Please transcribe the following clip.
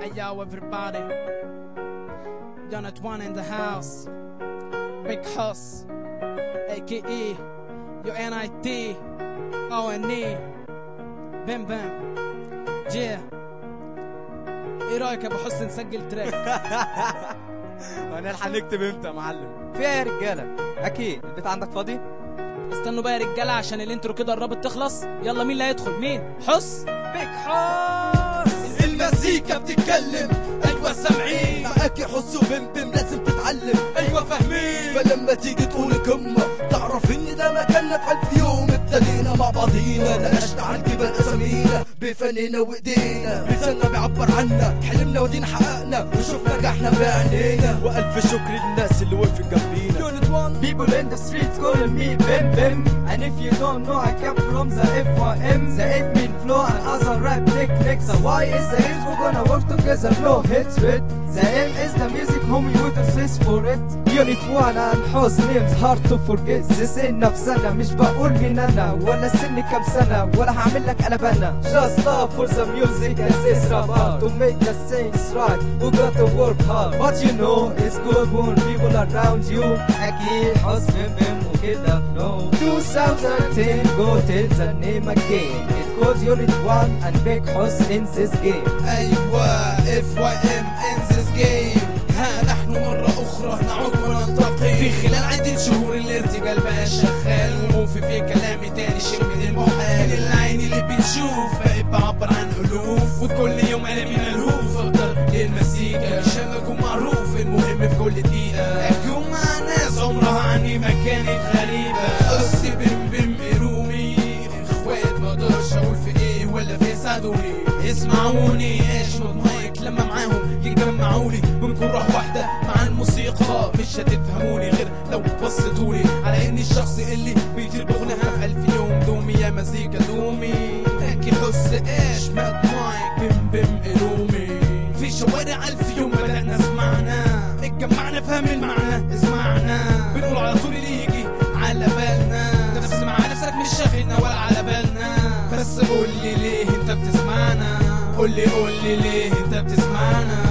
Hey yo, everybody. Donut one in the house. Big Hoss. AKE. Your NIT. O-N-E. بم بم. Yeah. ايه رايك يا ابو حسن نسجل تراك هنلحق نكتب امتى يا معلم في ايه يا رجاله اكيد البيت عندك فاضي استنوا بقى يا رجاله عشان الانترو كده قربت تخلص يلا مين اللي هيدخل مين حس بيك حوس المزيكا بتتكلم ايوه سامعين معاك يحس وبمبم لازم تتعلم ايوه فاهمين فلما تيجي تقول كمة تعرف ان ده مكاننا في الف يوم ابتدينا مع بعضينا نقشنا على الجبال اسامينا بفننا وايدينا لساننا بيعبر عنا حلمنا ودينا حققنا وشوفنا نجحنا بعينينا والف شكر للناس اللي وقفت جنبينا People in the streets calling me Bim Bim And if you don't know I come from the FYM The 8 mean flow and other rap techniques The Y is the hits we're gonna work together no hits with The M is the music homie we do this for it Unit 1 and host names hard to forget This ain't نفسنا مش بقول مين انا ولا سني كام سنة ولا هعمل لك قلب انا Just love for the music and this rap hard To make the things right we got to work hard But you know it's good when people around you أكيد حسن بهم وكده flow 2013 go tell the name again It goes unit 1 and big Hus in this game ايوه اف واي ام ان ذيس جيم ها نحن مرة أخرى نعود وننتقل في خلال عدة شهور الارتجال بقى شغال وموفي في كلامي تاني شيء من المحال من العين اللي بتشوف بقيت بعبر عن ألوف وكل يوم أنا من ألوف أقدر المزيكا عشان أكون معروف المهم في كل دقيقة أكون مع ناس عمرها عني ما كانت غريبة قصي بم بم رومي اخوات ما اقدرش اقول في ايه ولا في ساعدوني اسمعوني اشرب مايك لما معاهم يجمعولي بنكون روح واحدة مع الموسيقى مش هتفهموني غير لو بصيتولي على اني الشخص اللي بيطير بغنها في الف يوم دومي يا مزيكا دومي اكي حس ايش مات مايك بم بم رومي في شوارع الف يوم بدأنا سمعنا اتجمعنا فهم المعنى اسمعنا بنقول على طول اللي يجي على بالنا نفس مع نفسك مش شاغلنا ولا على بالنا بس قول لي ليه انت بتسمعنا قول لي قول لي ليه انت بتسمعنا